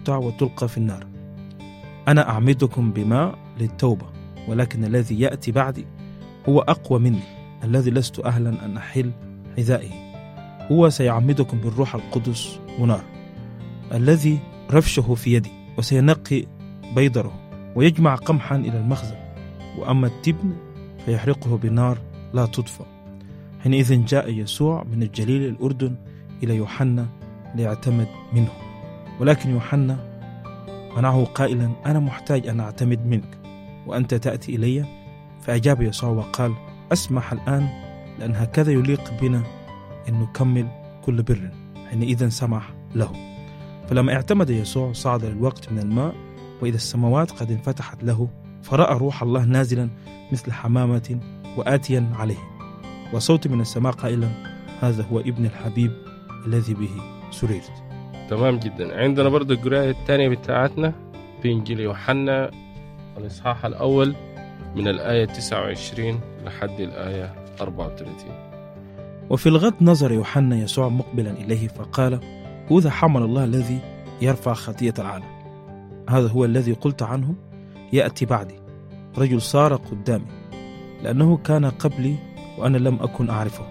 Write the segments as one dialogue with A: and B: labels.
A: تقطع وتلقى في النار أنا أعمدكم بماء للتوبة ولكن الذي يأتي بعدي هو أقوى مني الذي لست أهلا أن أحل حذائه هو سيعمدكم بالروح القدس ونار الذي رفشه في يدي وسينقي بيضره ويجمع قمحا إلى المخزن وأما التبن فيحرقه بنار لا تطفأ حينئذ جاء يسوع من الجليل الأردن إلى يوحنا ليعتمد منه ولكن يوحنا منعه قائلا أنا محتاج أن أعتمد منك وأنت تأتي إلي فأجاب يسوع وقال أسمح الآن لأن هكذا يليق بنا أن نكمل كل بر حينئذ سمح له فلما اعتمد يسوع صعد للوقت من الماء وإذا السماوات قد انفتحت له فرأى روح الله نازلا مثل حمامة وآتيا عليه وصوت من السماء قائلا هذا هو ابن الحبيب الذي به سررت
B: تمام جدا عندنا برضو القراية الثانية بتاعتنا في إنجيل يوحنا الإصحاح الأول من الآية 29 لحد الآية 34
A: وفي الغد نظر يوحنا يسوع مقبلا إليه فقال هذا حمل الله الذي يرفع خطية العالم هذا هو الذي قلت عنه يأتي بعدي رجل صار قدامي لأنه كان قبلي وأنا لم أكن أعرفه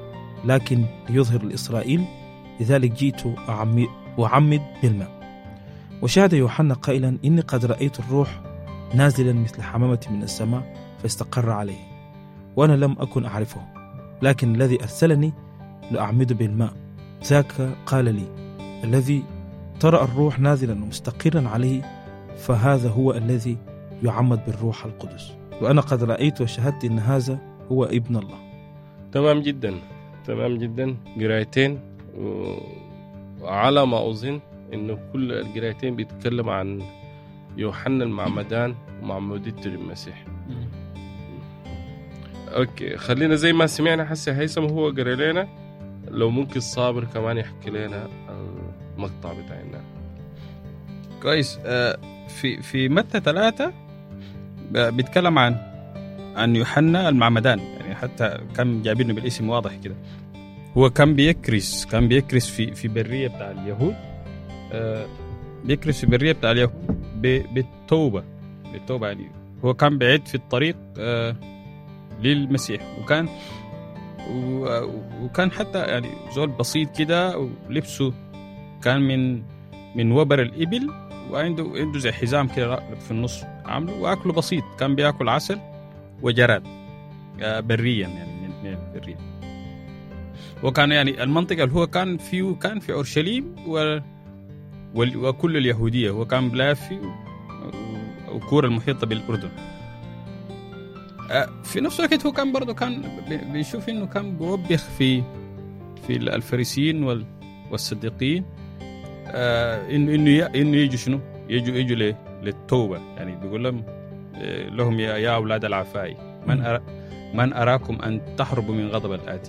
A: لكن ليظهر لإسرائيل لذلك جئت أعمد وأعمد بالماء وشهد يوحنا قائلا إني قد رأيت الروح نازلا مثل حمامة من السماء فاستقر عليه وأنا لم أكن أعرفه لكن الذي أرسلني لأعمد بالماء ذاك قال لي الذي ترى الروح نازلا ومستقرا عليه فهذا هو الذي يعمد بالروح القدس وأنا قد رأيت وشهدت إن هذا هو ابن الله
B: تمام جدا تمام جدا قرايتين و- وعلى ما أظن إنه كل القرايتين بيتكلم عن يوحنا المعمدان ومعموديته للمسيح اوكي خلينا زي ما سمعنا حسي هيثم هو قرا لنا لو ممكن صابر كمان يحكي لنا المقطع بتاعنا
C: كويس آه، في في متى ثلاثة ب- بيتكلم عن عن يوحنا المعمدان يعني حتى كان جايبينه بالاسم واضح كده هو كان بيكرس كان بيكرس في في برية بتاع اليهود آه، بيكرس في برية بتاع اليهود ب- بالتوبة بالتوبة يعني هو كان بعيد في الطريق آه، للمسيح وكان و- وكان حتى يعني زول بسيط كده ولبسه كان من من وبر الإبل وعنده عنده زي حزام كده في النص عامله واكله بسيط كان بياكل عسل وجراد آه، بريا يعني من من البريه وكان يعني المنطقه اللي هو كان فيه كان في اورشليم و وال- وكل اليهوديه هو كان بلافي و- وكورة المحيطه بالاردن آه، في نفس الوقت هو كان برضه كان بي- بيشوف انه كان بيوبخ في في الفريسيين وال- والصديقين آه، انه انه ي- انه يجوا شنو؟ يجوا يجوا ل- للتوبه يعني بيقول لهم آه، لهم يا يا اولاد العفاي من أرى من اراكم ان تهربوا من غضب الاتي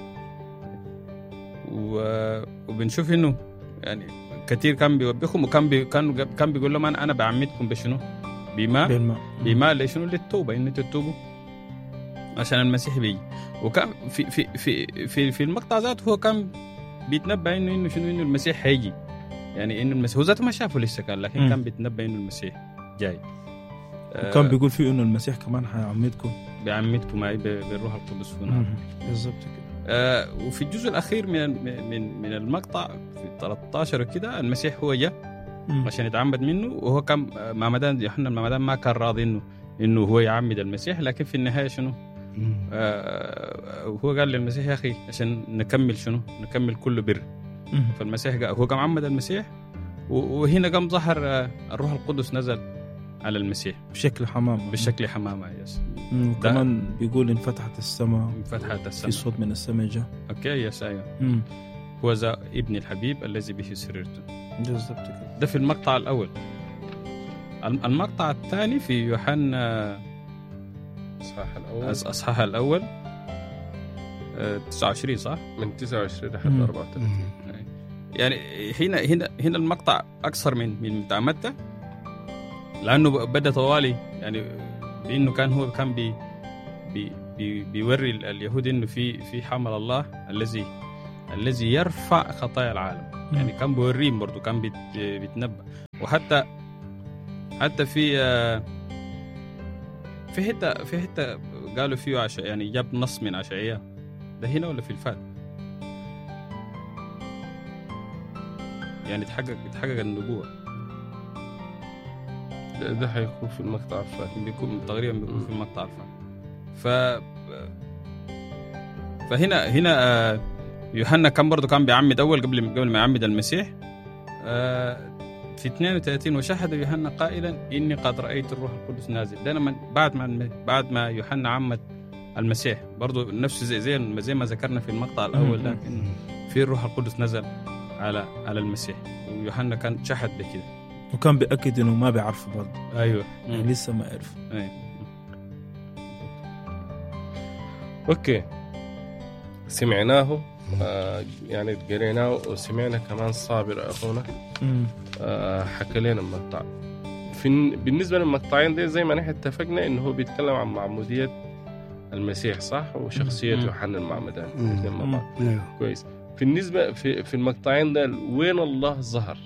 C: و- وبنشوف انه يعني كثير كان بيوبخهم وكان بي كان كان بيقول لهم انا انا بعمدكم بشنو؟ بماء
A: بالماء
C: بما لشنو للتوبه ان انتوا تتوبوا عشان المسيح بيجي وكان في في في في, في المقطع ذاته هو كان بيتنبأ انه انه شنو انه المسيح هيجي يعني انه المسيح هو ذاته ما شافه لسه كان لكن
A: مم.
C: كان بيتنبأ انه المسيح جاي
A: وكان بيقول فيه انه المسيح كمان حيعمدكم
C: بعمدكم معي ب- بالروح القدس ونار
A: مم. بالظبط كده
C: آه وفي الجزء الاخير من من من المقطع في 13 وكده المسيح هو جاء
A: مم.
C: عشان يتعمد منه وهو كان معمدان يوحنا المعمدان ما كان راضي انه انه هو يعمد المسيح لكن في النهايه شنو؟
A: مم.
C: آه هو قال للمسيح يا اخي عشان نكمل شنو؟ نكمل كل بر
A: مم.
C: فالمسيح قال هو قام عمد المسيح و- وهنا قام ظهر آه، الروح القدس نزل على المسيح
A: بشكل حمام
C: بشكل حمامه يس
A: مم. كمان بيقول انفتحت السماء
C: فتحت
A: في
C: السماء
A: صوت من السماء جاء
C: اوكي يس ايوه
A: مم.
C: هو ذا ابن الحبيب الذي به سررت
A: بالظبط كده
C: ده في المقطع الاول الم- المقطع الثاني في يوحنا
B: الصحاح الاول
C: اصحاح الاول آه، 29 صح؟
B: من 29 لحد
A: مم.
B: 34
C: يعني هنا هنا هنا المقطع اقصر من من بتاع متى لانه بدا طوالي يعني بانه كان هو كان بي بي بي بيوري ال- اليهود انه في في حمل الله الذي الذي يرفع خطايا العالم يعني كان بوريهم برضه كان بيت بيتنبأ وحتى حتى في آه، في حته في حته قالوا فيه عش... يعني جاب نص من عشعية ده هنا ولا في الفات؟ يعني تحقق تحقق النبوة
B: ده, ده حيكون في المقطع الفاتح
C: بيكون تقريبا بيكون في المقطع الفات ف فهنا هنا آه، يوحنا كان برضه كان بيعمد اول قبل قبل ما يعمد المسيح آه، في 32 وشهد يوحنا قائلا اني قد رايت الروح القدس نازل ده لما بعد ما بعد ما يوحنا عمد المسيح برضه نفس زي زي زي ما ذكرنا في المقطع الاول ده إن في الروح القدس نزل على على المسيح ويوحنا كان شهد بكده
A: وكان بيأكد انه ما بيعرفوا برضه
C: ايوه
A: يعني لسه ما عرف
C: أيوة.
B: اوكي سمعناه آه يعني قريناه وسمعنا كمان صابر اخونا
A: مم.
B: آه حكى لنا المقطع في بالنسبه للمقطعين دي زي ما نحن اتفقنا انه هو بيتكلم عن معموديه المسيح صح وشخصيه
C: مم.
B: يوحنا المعمدان
D: مم.
B: الاثنين مع بعض
D: ايوه
B: كويس بالنسبه في في المقطعين ده وين الله ظهر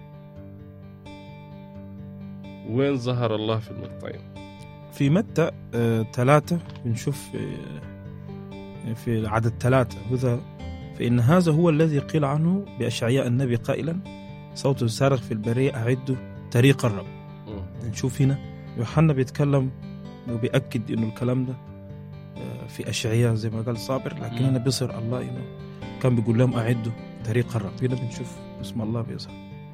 B: وين ظهر الله في المقطعين
A: في متى آه، ثلاثة بنشوف آه، في عدد ثلاثة وذا فإن هذا هو الذي قيل عنه بأشعياء النبي قائلا صوت صارخ في البرية أعدوا طريق الرب
B: مم.
A: نشوف هنا يوحنا بيتكلم وبيأكد إنه الكلام ده آه، في أشعياء زي ما قال صابر لكن
C: مم.
A: هنا بيصير الله إنه كان بيقول لهم أعدوا طريق الرب هنا بنشوف اسم الله بيظهر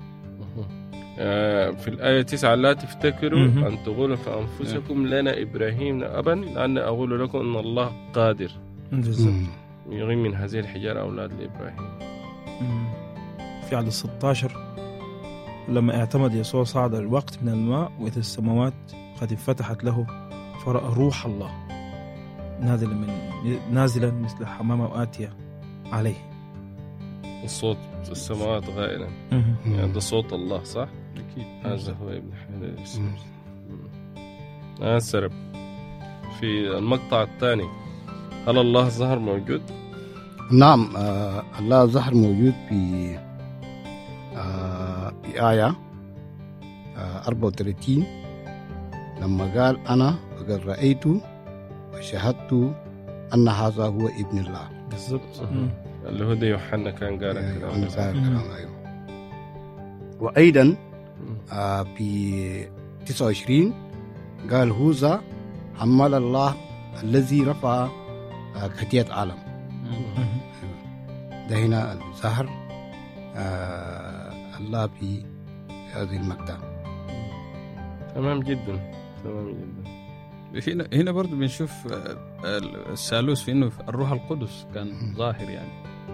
B: آه، في الآية 9 لا تفتكروا
A: مهم.
B: أن تقولوا في أنفسكم لنا إبراهيم أبا لأن أقول لكم أن الله قادر
A: بالظبط
D: مم.
B: يغيم من هذه الحجارة أولاد لإبراهيم
A: مم. في عدد 16 لما اعتمد يسوع صعد الوقت من الماء وإذا السماوات قد انفتحت له فرأى روح الله نازلا من نازلا مثل حمامة وآتية عليه
B: الصوت في السماوات غائلا يعني ده صوت الله صح؟
C: اكيد
B: هذا هو ابن حلال آه سرب في المقطع الثاني هل الله ظهر موجود؟
D: نعم آه الله ظهر موجود في آه في آية آه 34 لما قال أنا وقد رأيت وشهدت أن هذا هو ابن الله
A: بالضبط
B: مم. اللي هو ده يوحنا كان قال
D: أيوة،
B: الكلام
D: أنا
B: ده.
D: قال
A: مم.
D: الكلام، أيوة. وأيضا
B: مم.
D: آه في 29 قال هوذا حمل الله الذي رفع آه خطية عالم ده هنا ظهر آه الله في هذه المقطع
B: تمام جدا تمام جدا
C: هنا هنا برضه بنشوف آه، الثالوث في انه الروح القدس كان
D: مم.
C: ظاهر يعني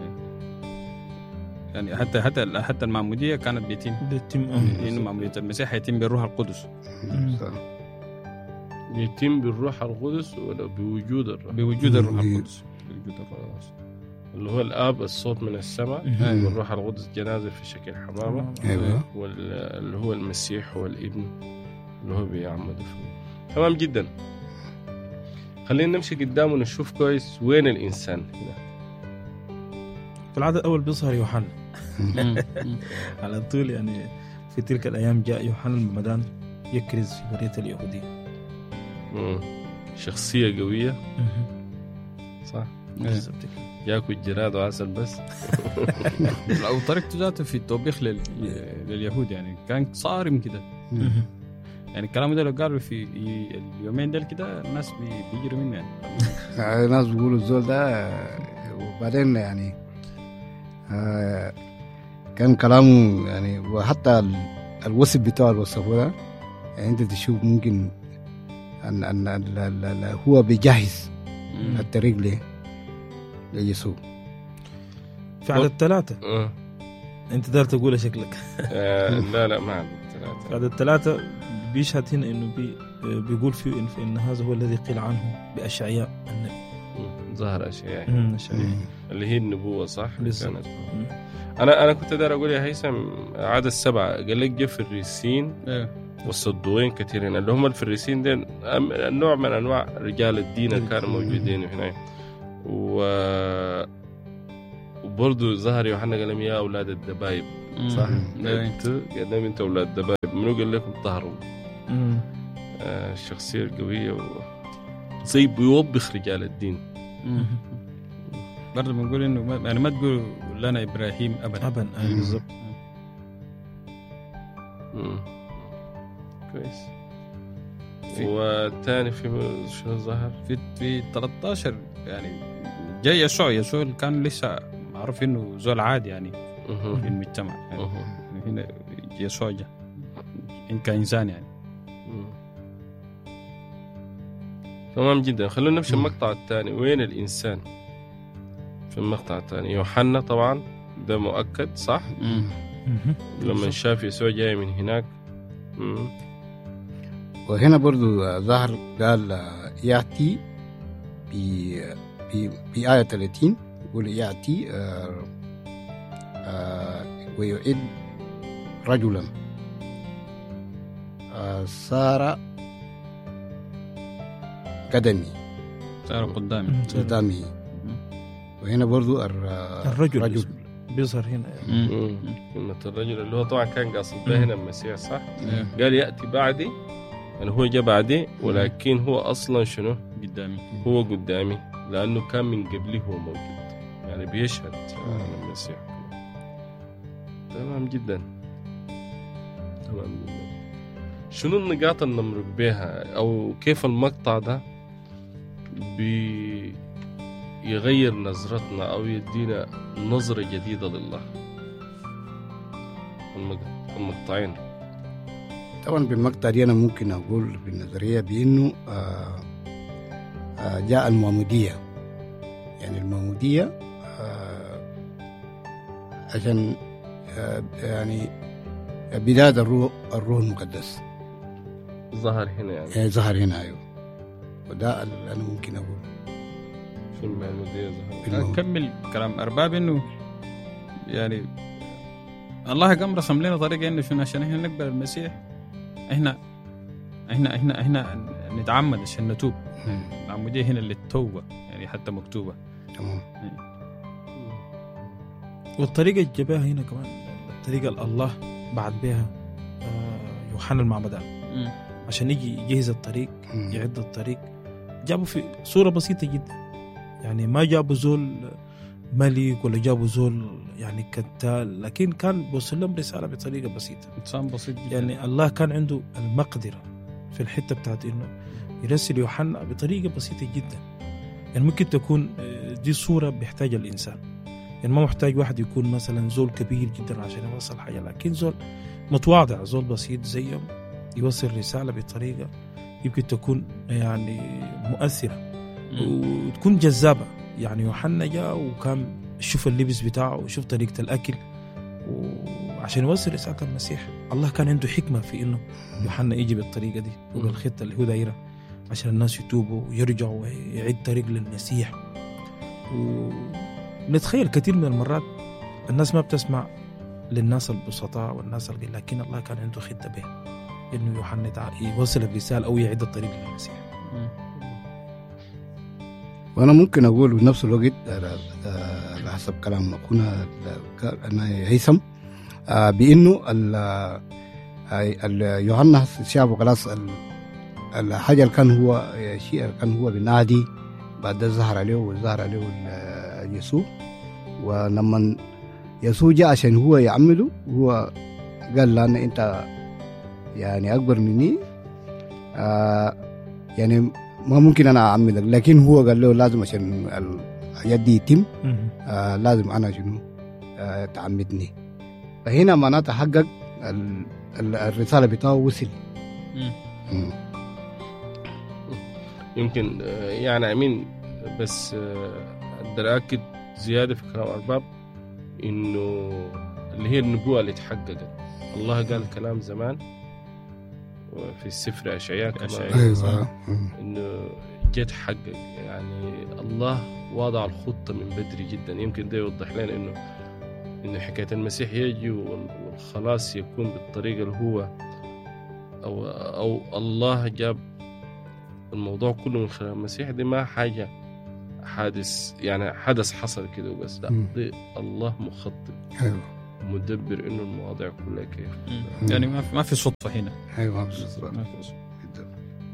C: يعني حتى حتى حتى المعموديه كانت بيتم
A: بيتم
C: انه معموديه المسيح هيتم بالروح القدس
A: مم.
B: يتم بالروح القدس ولا بوجود الروح
C: بوجود الروح
D: مم.
C: القدس بوجود الروح القدس
B: اللي هو الاب الصوت من السماء
A: مم.
B: والروح القدس جنازه في شكل حمامه
D: ايوه
B: واللي هو المسيح هو الابن اللي هو بيعمد فيه تمام جدا خلينا نمشي قدام ونشوف كويس وين الانسان هنا
A: في العدد الأول بيظهر يوحنا
C: مم. مم.
A: على طول يعني في تلك الأيام جاء يوحنا المعمدان يكرز في برية اليهودية
B: مم. شخصيه قويه صح
A: بالضبط كده.
B: ياكل جراد وعسل بس
C: او طريقته ذاته في التوبيخ لل... لليهود يعني كان صارم كده
A: مم.
C: يعني الكلام ده لو قالوا في اليومين دول كده الناس بي- بيجروا منه يعني
D: آه، الناس بيقولوا الزول ده آه، وبعدين يعني آه، كان كلامه يعني وحتى ال- الوصف بتاعه اللي وصفه ده يعني انت تشوف ممكن ان ان ال- ال- ال- هو بيجهز
C: مم.
D: الطريق ل ليسوع
A: في عدد ثلاثة
B: آه.
A: أنت دار تقول شكلك
B: آه لا لا ما عندي
A: في
B: ثلاثة
A: عدد ثلاثة بيشهد هنا إنه بي بيقول فيه إن, إن هذا هو الذي قيل عنه بأشعياء النبي
B: مم. ظهر أشياء
A: مم، أشعياء
B: اللي هي النبوة صح؟
A: بالضبط.
B: كانت.
A: مم.
B: أنا أنا كنت داير أقول يا هيثم عدد سبعة قال لك جه فريسين
C: ايه
B: والصدوقين كثيرين اللي هم الفريسين دين أم- نوع من أنواع رجال الدين اللي كانوا موجودين هنا و وبرضه ظهر يوحنا قال لهم يا اولاد الدبايب صح؟
C: إيه.
B: انت قدام انت اولاد الدبايب منو قال لكم طهروا
A: مم.
B: آه، الشخصيه القويه و... زي بيوبخ رجال الدين
C: برضه بنقول انه ما يعني ما تقول لنا ابراهيم ابدا
A: ابا أي بالضبط
B: مم. كويس
C: في-
B: والثاني في شنو ظهر؟
C: في في 13 يعني جاي يسوع يسوع اللي كان لسه معروف انه زول عادي يعني في
B: مهم.
C: المجتمع يعني
B: مهم.
C: هنا يسوع جاء إن كإنسان يعني
B: مم. تمام جدا خلونا نمشي المقطع الثاني وين الإنسان في المقطع الثاني يوحنا طبعا ده مؤكد صح
A: مهم.
B: لما شاف يسوع جاي من هناك مم.
D: وهنا برضو آه، ظهر قال آه، يأتي في في في آية 30 يقول يأتي آه، آه، ويعد رجلا آه، صار قدمي
C: صار قدامي
A: مم.
D: قدامه وهنا برضو الر-
A: الرجل
D: رجل
A: بيظهر هنا
B: مم. كلمة الرجل اللي هو طبعا كان قاصد به هنا المسيح صح
C: إيه.
B: قال يأتي بعدي يعني هو جاء بعدي ولكن هو أصلا شنو
C: قدامي
B: هو قدامي لأنه كان من قبلي هو موجود يعني بيشهد عن المسيح تمام جدا تمام جدا شنو النقاط اللي نمرق بها أو كيف المقطع ده بيغير نظرتنا أو يدينا نظرة جديدة لله المق- المقطعين
D: طبعا بالمقطع دي انا ممكن اقول بالنظريه بانه آه آه جاء المعموديه يعني المعموديه آه عشان آه يعني بدايه الروح الروح المقدس
B: ظهر هنا يعني
D: يعني ظهر هنا ايوه وده اللي انا ممكن اقول
B: في المعمودية ظهر
D: بالمعمودية.
C: أكمل كلام أرباب إنه يعني الله قام رسم لنا طريقة إنه شنو عشان إحنا نقبل المسيح إحنا إحنا إحنا إحنا نتعمد عشان نتوب
D: مم.
C: العمودية هنا للتوبة يعني حتى مكتوبة
D: تمام
A: والطريقة اللي جابها هنا كمان الطريقة اللي الله بعد بها آه، يوحنا المعمدان عشان يجي يجهز الطريق
D: مم.
A: يعد الطريق جابوا في صورة بسيطة جدا يعني ما جابوا زول ملك ولا جابوا زول يعني كتال لكن كان بوصل لهم رسالة بطريقة بسيطة
C: إنسان بسيط جدا
A: يعني الله كان عنده المقدرة في الحتة بتاعت إنه يرسل يوحنا بطريقة بسيطة جدا يعني ممكن تكون آه، دي صورة بيحتاجها الإنسان يعني ما محتاج واحد يكون مثلا زول كبير جدا عشان يوصل حاجة لكن زول متواضع زول بسيط زيهم يوصل رسالة بطريقة يمكن تكون يعني مؤثرة
C: مم.
A: وتكون جذابة يعني يوحنا جاء وكان شوف اللبس بتاعه وشوف طريقة الأكل وعشان يوصل رسالة المسيح الله كان عنده حكمة في إنه يوحنا يجي بالطريقة دي وبالخطة اللي هو دايرة عشان الناس يتوبوا ويرجعوا ويعيد طريق للمسيح ونتخيل كثير من المرات الناس ما بتسمع للناس البسطاء والناس القليل لكن الله كان عنده خطة به إنه يوحنا يتع- يوصل الرسالة أو يعيد الطريق للمسيح
C: مم.
D: وانا ممكن اقول بنفس الوقت على- على حسب كلام اخونا أنا هيثم آه، بانه ال- آه، ال- يوحنا شافه خلاص ال- الحاجه اللي كان هو الشيء اللي كان هو بينادي بعد ده ظهر عليه وظهر عليه ال- يسوع ولما يسوع جاء عشان هو يعمله هو قال له أنا انت يعني اكبر مني آه يعني ما ممكن انا اعملك لكن هو قال له لازم عشان الحاجات دي يتم آه لازم انا شنو آه تعمدني فهنا معناتها حقق ال- ال- الرساله بتاعه وصل
C: مم.
D: مم.
B: يمكن آه، يعني امين بس آه، اقدر اكد زياده في كلام ارباب انه اللي هي النبوءه اللي تحققت الله قال كلام زمان في السفر اشعياء كما
C: أشعياء.
B: صح؟
D: ايوه مم.
B: انه جت حقق يعني الله وضع الخطه من بدري جدا يمكن ده يوضح لنا انه انه حكايه المسيح يجي وال- والخلاص يكون بالطريقه اللي هو او او الله جاب الموضوع كله من خلال المسيح دي ما حاجه حادث يعني حدث حصل كده وبس لا
D: مم.
B: دي الله مخطط
D: ايوه
B: مدبر انه المواضيع كلها كيف
C: مم. يعني ما في ما في صدفه هنا
D: ايوه بالظبط
C: ما في صدفة.
D: جدا.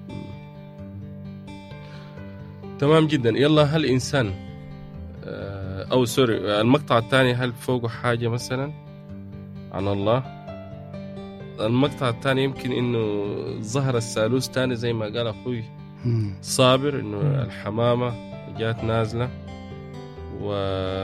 B: تمام جدا يلا هل انسان آه، او سوري المقطع الثاني هل فوقه حاجه مثلا عن الله المقطع الثاني يمكن انه ظهر الثالوث ثاني زي ما قال اخوي
D: مم.
B: صابر انه
A: مم.
B: الحمامه جات نازله و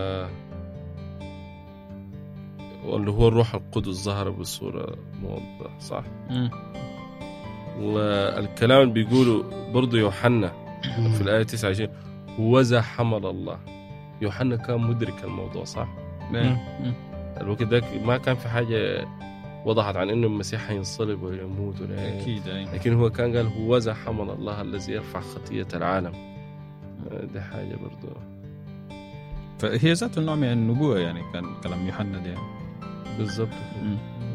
B: واللي هو الروح القدس ظهر بصوره موضح صح
C: مم.
B: والكلام اللي بيقوله برضه يوحنا
D: مم.
B: في الآية 29 وذا حمل الله يوحنا كان مدرك الموضوع صح
C: مم.
B: الوقت ذاك ما كان في حاجة وضحت عن انه المسيح حينصلب ويموت ولا
C: اكيد أي.
B: لكن هو كان قال هو ذا حمل الله الذي يرفع خطية العالم آه، دي حاجة برضه
C: فهي ذات نوع من النبوه يعني كان كلام يوحنا ده يعني.
B: بالضبط
C: مم.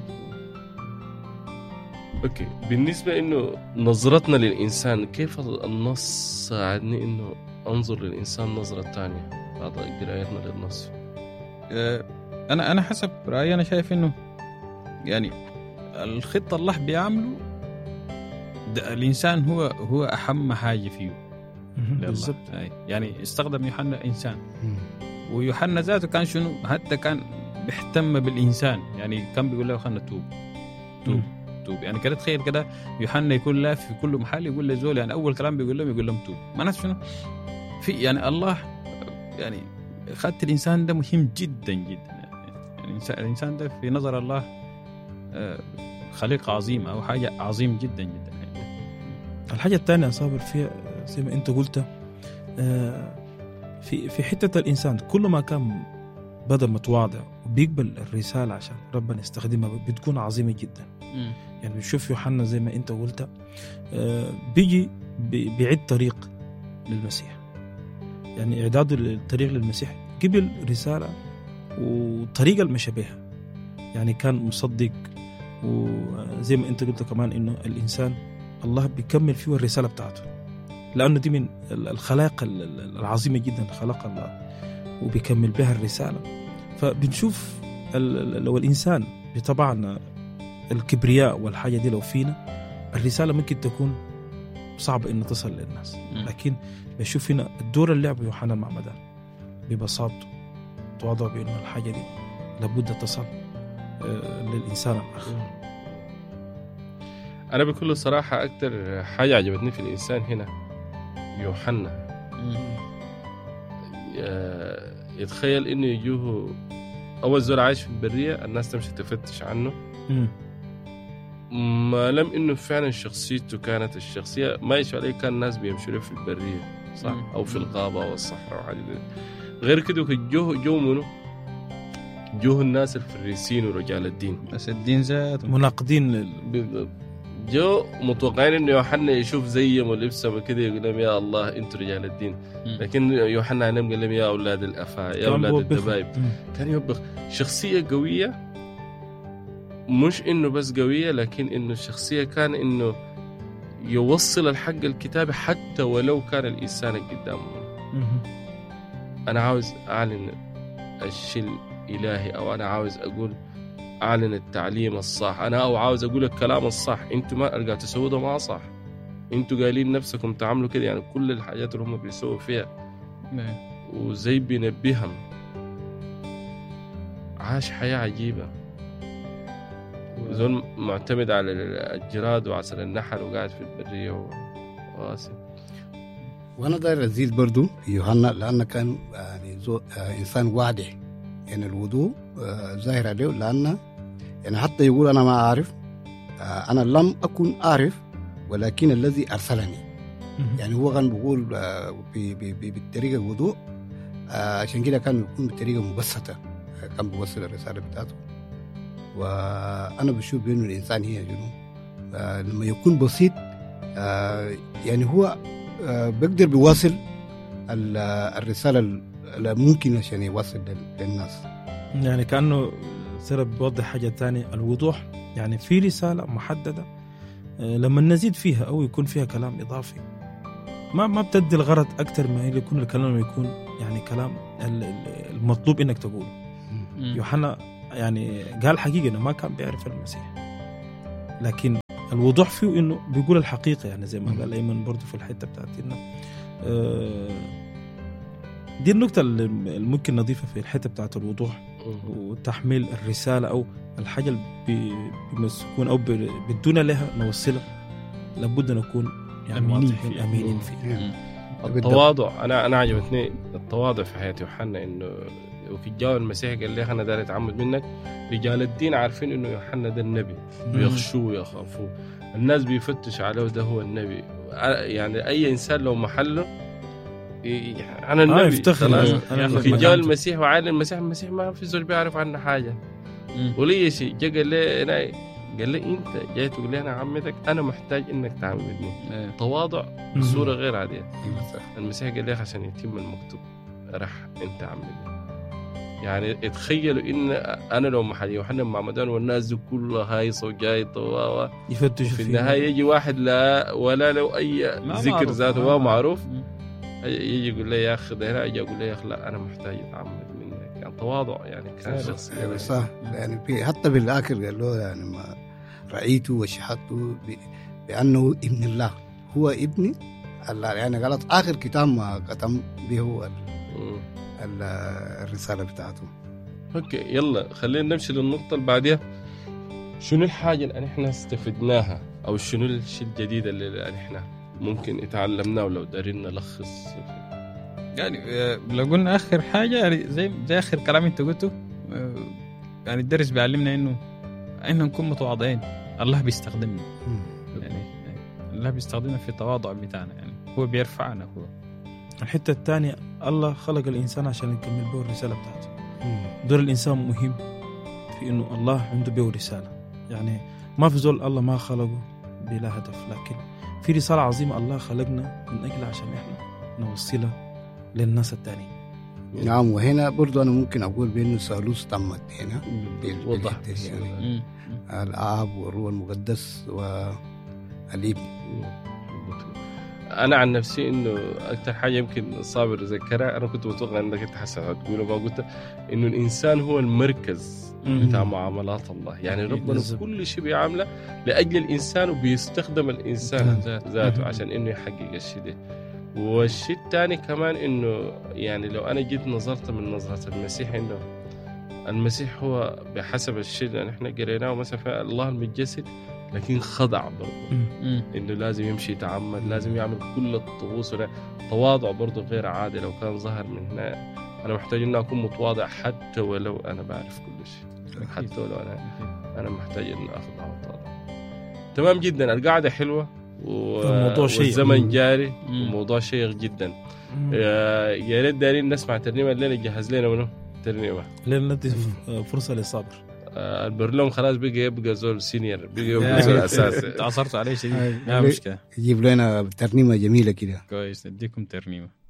B: اوكي بالنسبة انه نظرتنا للانسان كيف النص ساعدني انه انظر للانسان نظرة ثانية بعد قرايتنا للنص
C: آه، انا انا حسب رايي انا شايف انه يعني الخطه الله بيعمله ده الانسان هو هو اهم حاجه فيه
A: مهم.
C: لله.
A: بالضبط
C: أي. يعني استخدم يوحنا انسان
D: مم.
C: ويوحنا ذاته كان شنو حتى كان بيهتم بالانسان يعني كان بيقول له خلنا توب توب توب يعني كده تخيل كده يوحنا يكون لاف في كل محل يقول لزول يعني اول كلام بيقول لهم يقول لهم توب معناته شنو في يعني الله يعني خدت الانسان ده مهم جدا جدا يعني الانسان الانسان ده في نظر الله آه، خليقه عظيمه او حاجه عظيم جدا جدا يعني.
A: الحاجة الثانية صابر فيها زي ما أنت قلت آه، في في حتة الإنسان كل ما كان بدل متواضع وبيقبل الرسالة عشان ربنا يستخدمها بتكون عظيمة جدا يعني بنشوف يوحنا زي ما أنت قلت آه، بيجي بي- بيعد طريق للمسيح يعني إعداده للطريق للمسيح قبل رسالة وطريقة المشى بها يعني كان مصدق وزي ما أنت قلت كمان إنه الإنسان الله بيكمل فيه الرسالة بتاعته لأنه دي من ال- الخلائق ال- ال- العظيمة جدا خلق الله وبيكمل بها الرسالة فبنشوف ال- ال- لو الإنسان بطبعنا الكبرياء والحاجة دي لو فينا الرسالة ممكن تكون صعبة إنها تصل للناس
C: مم.
A: لكن بشوف هنا الدور اللي لعبه يوحنا المعمدان ببساطته تواضع بأنه الحاجة دي لابد تصل آه، للإنسان الآخر
B: انا بكل صراحه اكثر حاجه عجبتني في الانسان هنا يوحنا آه، يتخيل انه يجوه اول زول عايش في البريه الناس تمشي تفتش عنه
A: مم.
B: ما لم انه فعلا شخصيته كانت الشخصيه ما يشوف عليه كان الناس بيمشوا له في البريه صح
C: مم.
B: او في الغابه او الصحراء وحاجه زي دي. غير كده جوه جو منه جوه الناس الفريسين ورجال الدين
C: بس الدين ذاته
A: مناقضين لل...
B: بالضبط. جو متوقعين انه يوحنا يشوف زيهم ولبسهم وكده يقول لهم يا الله انتم رجال الدين
C: مم.
B: لكن يوحنا عليهم قال لهم يا اولاد الافا يا
A: كان
B: اولاد
A: بوبخهم.
B: الدبايب
A: مم.
B: كان يوبخ شخصيه قويه مش انه بس قويه لكن انه الشخصيه كان انه يوصل الحق الكتابي حتى ولو كان الانسان قدامه
A: مم.
B: انا عاوز اعلن الشيء الالهي او انا عاوز اقول اعلن التعليم الصح انا او عاوز اقول الكلام الصح انتوا ما قاعد تسووا ده ما صح انتوا قايلين نفسكم تعملوا كده يعني كل الحاجات اللي هم بيسووا فيها
C: إيه.
B: وزي بينبههم عاش حياة عجيبة زول معتمد على الجراد وعسل النحل وقاعد في البرية وغاسل
D: وانا داير ازيد برضو في يوحنا لان كان يعني زو آه انسان واضح يعني الوضوء آه ظاهر عليه لان يعني حتى يقول انا ما اعرف آه انا لم اكن اعرف ولكن الذي ارسلني
A: مم.
D: يعني هو كان بيقول آه ب- ب- ب- بالطريقه الوضوء آه عشان كده كان بيكون بطريقه مبسطه آه كان بيوصل الرساله بتاعته وانا بشوف بانه الانسان هي شنو آه لما يكون بسيط آه يعني هو آه بيقدر بيواصل ال- آه، الرساله اللي ممكن عشان يوصل لل- للناس
A: يعني كأنه سيرة بيوضح حاجة تانية الوضوح يعني في رسالة محددة آه، لما نزيد فيها أو يكون فيها كلام إضافي ما ما بتدي الغرض اكثر ما هي يكون الكلام يكون يعني كلام ال- ال- المطلوب انك تقوله
C: مم.
A: يوحنا يعني قال حقيقه انه ما كان بيعرف المسيح لكن الوضوح فيه انه بيقول الحقيقه يعني زي ما
D: مم.
A: قال ايمن برضه في الحته بتاعت انه آه، دي النقطة اللي اللي ممكن نضيفها في الحتة بتاعت الوضوح وتحميل الرسالة أو الحاجة اللي بي- بيمسكون أو بي- بدونا لها نوصلها لابد نكون يعني
C: أمينين
A: واضحين
C: فيها.
A: أمينين فيها
C: مم.
B: التواضع انا انا عجبتني التواضع في حياه يوحنا انه وفي الجو المسيح قال لي انا داير اتعمد منك رجال الدين عارفين انه يوحنا ده النبي بيخشوه ويخافوه الناس بيفتش عليه ده هو النبي يعني اي انسان لو محله ي- انا النبي
A: يفتخر.
B: خلاص.
A: أنا- أنا
B: في
A: اللي
B: جو
A: مكانته.
B: المسيح وعالم المسيح المسيح ما في زول بيعرف عنه حاجه
C: مم.
B: ولي شيء جا قال لي أنا قال لي انت جاي تقول لي انا عمتك انا محتاج انك تعمدني
C: إيه.
B: تواضع
A: مم.
B: بصوره غير عاديه
D: أيوة صح.
B: المسيح قال لي عشان يتم المكتوب راح انت عمدني يعني تخيلوا ان انا لو محل يوحنا معمدان والناس دي كلها هايصه وجايطه و و-
A: يفتشوا
B: في
A: فيه.
B: النهايه يجي واحد لا ولا له اي
C: ما
B: ذكر
C: معروف.
B: ذاته
C: ما
B: ما معروف
C: مم.
B: يجي يقول لي يا اخي ده هنا اجي اقول له يا اخي لا انا محتاج اتعمد منك يعني تواضع يعني كان
C: فعلا.
B: شخص
D: أيوة صح يعني في حتى بالاخر قال له يعني ما رايته وشهدته ب- بانه ابن الله هو ابني الله يعني قالت اخر كتاب ما ختم به هو ال-
B: مم.
D: ال- الرساله بتاعته
B: اوكي يلا خلينا نمشي للنقطة اللي بعدها شنو الحاجة اللي احنا استفدناها او شنو الشيء الجديد اللي احنا ممكن اتعلمناه ولو دارين نلخص
C: يعني آه، لو قلنا اخر حاجه يعني زي زي اخر كلام انت قلته آه، يعني الدرس بيعلمنا انه ان نكون متواضعين الله بيستخدمنا يعني الله بيستخدمنا في التواضع بتاعنا يعني هو بيرفعنا هو
A: الحتة الثانية الله خلق الإنسان عشان يكمل به الرسالة بتاعته دور الإنسان مهم في إنه الله عنده به رسالة يعني ما في زول الله ما خلقه بلا هدف لكن في رسالة عظيمة الله خلقنا من أجل عشان إحنا نوصلها للناس التانيين
D: نعم وهنا برضو انا ممكن اقول بانه الثالوث تمت هنا بال-
B: وضح
D: بالحتة
B: بس
D: يعني.
C: مم.
D: الاب والروح المقدس والابن
B: انا عن نفسي انه اكثر حاجه يمكن صابر ذكرها انا كنت متوقع انك انت حسن هتقوله ما قلت انه الانسان هو المركز
A: مم.
B: بتاع معاملات الله يعني ربنا
A: بالظبط.
B: كل شيء بيعامله لاجل الانسان وبيستخدم الانسان
A: نعم.
B: ذات- ذاته
A: مم.
B: عشان انه يحقق الشيء ده والشيء الثاني كمان انه يعني لو انا جيت نظرت من نظره المسيح انه المسيح هو بحسب الشيء اللي احنا قريناه مثلا في الله المتجسد لكن خضع برضه
C: مم.
B: انه لازم يمشي يتعمد لازم يعمل كل الطقوس ولا- تواضع برضه غير عادي لو كان ظهر من هنا انا محتاج اني اكون متواضع حتى ولو انا بعرف كل شيء حتى ولو انا انا محتاج اني اخضع واتواضع تمام جدا القعده حلوه و...
A: الموضوع شيق.
B: والزمن
A: مم.
B: جاري
C: مم.
B: وموضوع شيق جدا
A: مم.
B: يا يا ريت دارين نسمع ترنيمه الليله جهز لنا منه ترنيمه
A: لين ندي فرصة لصابر
B: آه، البرلوم خلاص بقى يبقى زول سينيور بقى يبقى
C: يا
B: زول
C: ريت.
B: اساسي
C: تعصرتوا عليه شديد
D: هاي.
C: ما مشكله
D: يجيب لنا ترنيمه جميله كده
C: كويس نديكم ترنيمه